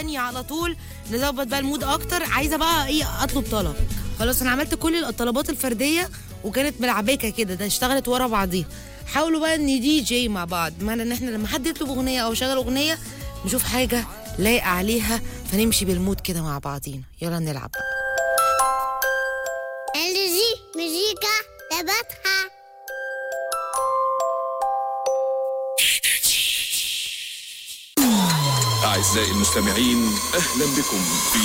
تانية على طول نظبط بقى المود اكتر عايزه بقى ايه اطلب طلب خلاص انا عملت كل الطلبات الفرديه وكانت ملعبكه كده ده اشتغلت ورا بعضيها حاولوا بقى ان دي جي مع بعض بمعنى ان احنا لما حد يطلب اغنيه او يشغل اغنيه نشوف حاجه لايقه عليها فنمشي بالمود كده مع بعضينا يلا نلعب بقى انرجي مزيكا تبتها أعزائي المستمعين أهلا بكم في